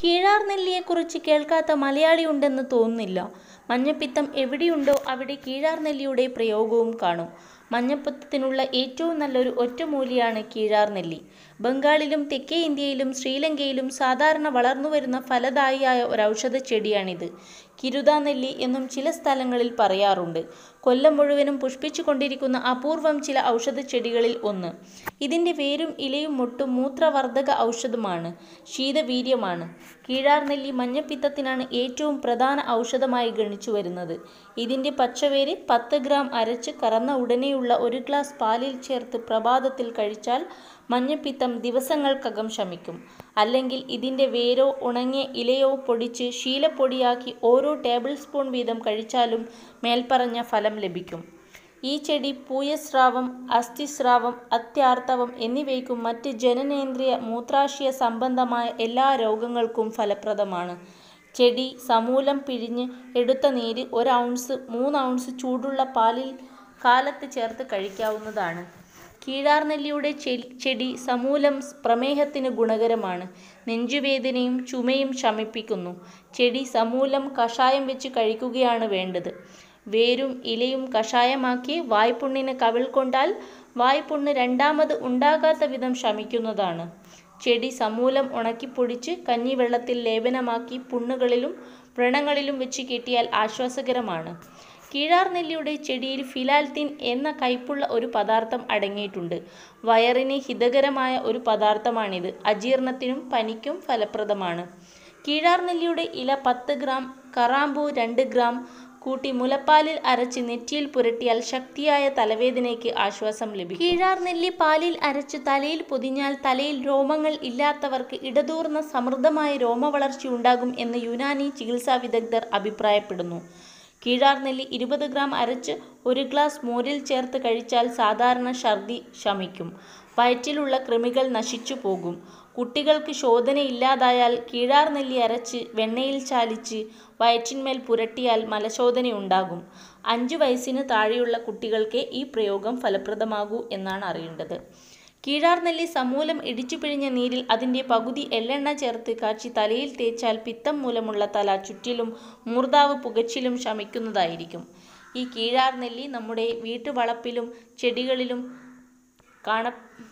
കീഴാർനെല്ലിയെക്കുറിച്ച് കേൾക്കാത്ത മലയാളിയുണ്ടെന്ന് തോന്നുന്നില്ല. മഞ്ഞപ്പിത്തം എവിടെയുണ്ടോ അവിടെ കീഴാർനെല്ലിയുടെ പ്രയോഗവും കാണും. മഞ്ഞപ്പിത്തത്തിനുള്ള ഏറ്റവും നല്ലൊരു ഒറ്റമൂലിയാണ് കീഴാർനെല്ലി. ബംഗാളിലും തെക്കേ ഇന്ത്യയിലും ശ്രീലങ്കയിലും സാധാരണ വളർന്നുവരുന്ന ഫലദായിയായ ഒരൗഷധച്ചെടിയാണിത്. കിരുതാനെല്ലി എന്നും ചില സ്ഥലങ്ങളിൽ പറയാറുണ്ട്. കൊല്ലം മുഴുവനും പുഷ്പിച്ചുകൊണ്ടിരിക്കുന്ന അപൂർവം ചില ഔഷധച്ചെടികളിൽ ഒന്ന്. ഇതിന്റെ വേരും ഇലയും മൊട്ടും മൂത്രവർധക ഔഷധമാണ്. ശീതവീര്യമാണ്. കീഴാർനെല്ലി മഞ്ഞപ്പിത്തത്തിനാണ് ഏറ്റവും പ്രധാന ഔഷധമായി ഗണിച്ചുവരുന്നത്. ഇതിന്റെ പച്ചവേര് പത്ത് ഗ്രാം അരച്ച് കറന്ന ഉടനെയുള്ള ഒരു ഗ്ലാസ് പാലിൽ ചേർത്ത് പ്രഭാതത്തിൽ കഴിച്ചാൽ മഞ്ഞപ്പിത്തം ദിവസങ്ങൾക്കകം ശമിക്കും. അല്ലെങ്കിൽ ഇതിന്റെ വേരോ ഉണങ്ങിയ ഇലയോ പൊടിച്ച് ശീലപ്പൊടിയാക്കി ഓരോ ടേബിൾ സ്പൂൺ വീതം കഴിച്ചാലും മേൽപ്പറഞ്ഞ ഫലം ലഭിക്കും. ഈ ചെടി പൂയസ്രാവം, അസ്ഥിസ്രാവം, അത്യാർത്തവം എന്നിവയ്ക്കും മറ്റ് ജനനേന്ദ്രിയ, മൂത്രാശയ സംബന്ധമായ എല്ലാ രോഗങ്ങൾക്കും ഫലപ്രദമാണ്. ചെടി സമൂലം പിഴിഞ്ഞ് എടുത്ത നീര് ഒരു ഔൺസ് മൂന്ന് ഔൺസ് ചൂടുള്ള പാലിൽ കാലത്ത് ചേർത്ത് കഴിക്കാവുന്നതാണ്. കീഴാർനെല്ലിയുടെ ചെടി സമൂലം പ്രമേഹത്തിന് ഗുണകരമാണ്. നെഞ്ചുവേദനയും ചുമയും ശമിപ്പിക്കുന്നു. ചെടി സമൂലം കഷായം വെച്ച് കഴിക്കുകയാണ് വേണ്ടത്. വേരും ഇലയും കഷായമാക്കി വായ്പുണ്ണിന് കവിൾ കൊണ്ടാൽ വായ്പുണ്ണ് രണ്ടാമത് ഉണ്ടാകാത്ത വിധം ശമിക്കുന്നതാണ്. ചെടി സമൂലം ഉണക്കിപ്പൊടിച്ച് കഞ്ഞിവെള്ളത്തിൽ ലേപനമാക്കി പുണ്ണുകളിലും വ്രണങ്ങളിലും വെച്ച് കെട്ടിയാൽ ആശ്വാസകരമാണ്. കീഴാർനെല്ലിയുടെ ചെടിയിൽ ഫിലാൽത്തിൻ എന്ന കയ്പുള്ള ഒരു പദാർഥം അടങ്ങിയിട്ടുണ്ട്. വയറിന് ഹിതകരമായ ഒരു പദാർഥമാണിത്. അജീർണ്ണത്തിനും പനിക്കും ഫലപ്രദമാണ്. കീഴാർനെല്ലിയുടെ ഇല പത്ത് ഗ്രാം, കറാമ്പൂ രണ്ട് ഗ്രാം കൂട്ടി മുലപ്പാലിൽ അരച്ച് നെറ്റിയിൽ പുരട്ടിയാൽ ശക്തിയായ തലവേദനയ്ക്ക് ആശ്വാസം ലഭിക്കും. കീഴാർനെല്ലി പാലിൽ അരച്ച് തലയിൽ പൊതിഞ്ഞാൽ തലയിൽ രോമങ്ങൾ ഇല്ലാത്തവർക്ക് ഇടതൂർന്ന സമൃദ്ധമായ രോമവളർച്ചയുണ്ടാകും എന്ന് യുനാനി ചികിത്സാവിദഗ്ധർ അഭിപ്രായപ്പെടുന്നു. കീഴാർനെല്ലി ഇരുപത് ഗ്രാം അരച്ച് ഒരു ഗ്ലാസ് മോരിൽ ചേർത്ത് കഴിച്ചാൽ സാധാരണ ഛർദ്ദി ശമിക്കും. വയറ്റിലുള്ള കൃമികൾ നശിച്ചുപോകും. കുട്ടികൾക്ക് ശോധനയില്ലാതായാൽ കീഴാർനെല്ലി അരച്ച് വെണ്ണയിൽ ചാലിച്ച് വയറ്റിന്മേൽ പുരട്ടിയാൽ മലശോധനയുണ്ടാകും. അഞ്ച് വയസ്സിന് താഴെയുള്ള കുട്ടികൾക്കേ ഈ പ്രയോഗം ഫലപ്രദമാകൂ എന്നാണ് അറിയേണ്ടത്. കീഴാർനെല്ലി സമൂലം ഇടിച്ചുപിഴിഞ്ഞ നീരിൽ അതിന്റെ പകുതി എള്ളെണ്ണ ചേർത്ത് കാച്ചി തലയിൽ തേച്ചാൽ പിത്തം മൂലമുള്ള തല ചുറ്റലും മൂർദ്ധാവ് പുകച്ചിലും ശമിക്കുന്നതായിരിക്കും. ഈ കീഴാർനെല്ലി നമ്മുടെ വീട്ടുവളപ്പിലും ചെടികളിലും കാണ